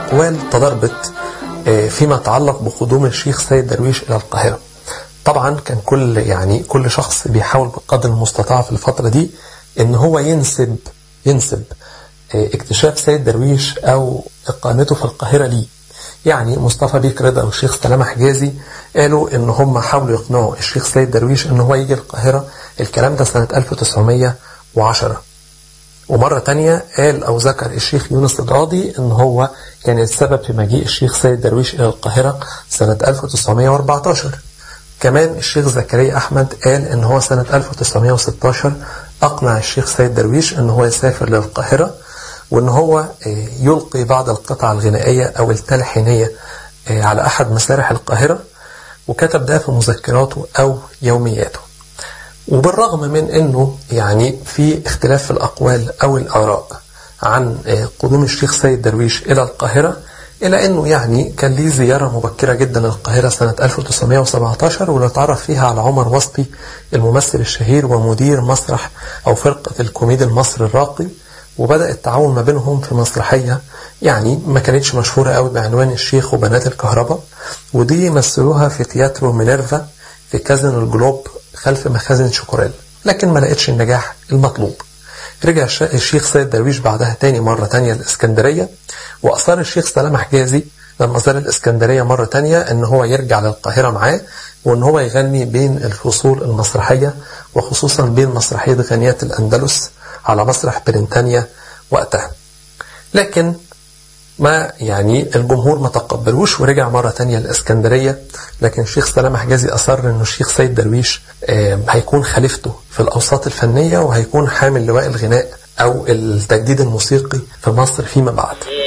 الأقوال تضاربت فيما يتعلق بقدوم الشيخ سيد درويش إلى القاهرة طبعا كان كل يعني كل شخص بيحاول بقدر المستطاع في الفترة دي ان هو ينسب ينسب اكتشاف سيد درويش او اقامته في القاهرة ليه يعني مصطفى بيك رضا والشيخ سلامة حجازي قالوا ان هم حاولوا يقنعوا الشيخ سيد درويش ان هو يجي القاهرة الكلام ده سنة 1910 ومرة تانية قال أو ذكر الشيخ يونس القاضي إن هو كان السبب في مجيء الشيخ سيد درويش إلى القاهرة سنة 1914 كمان الشيخ زكريا أحمد قال إن هو سنة 1916 أقنع الشيخ سيد درويش إن هو يسافر للقاهرة وإن هو يلقي بعض القطع الغنائية أو التلحينية على أحد مسارح القاهرة وكتب ده في مذكراته أو يومياته وبالرغم من أنه يعني في اختلاف في الأقوال أو الآراء عن قدوم الشيخ سيد درويش إلى القاهرة إلى أنه يعني كان ليه زيارة مبكرة جدا للقاهرة سنة 1917 واللي اتعرف فيها على عمر وصفي الممثل الشهير ومدير مسرح أو فرقة الكوميدي المصري الراقي وبدأ التعاون ما بينهم في مسرحية يعني ما كانتش مشهورة قوي بعنوان الشيخ وبنات الكهرباء ودي مثلوها في تياترو مينيرفا في كازن الجلوب خلف مخازن شوكوريل لكن ما لقتش النجاح المطلوب رجع الشيخ سيد درويش بعدها تاني مرة تانية الإسكندرية وأصر الشيخ سلام حجازي لما زار الإسكندرية مرة تانية إن هو يرجع للقاهرة معاه وإن هو يغني بين الفصول المسرحية وخصوصا بين مسرحية غنيات الأندلس على مسرح بريطانيا وقتها لكن ما يعني الجمهور ما تقبلوش ورجع مرة تانية الإسكندرية لكن الشيخ سلام حجازي أصر أنه الشيخ سيد درويش هيكون خليفته في الأوساط الفنية وهيكون حامل لواء الغناء أو التجديد الموسيقي في مصر فيما بعد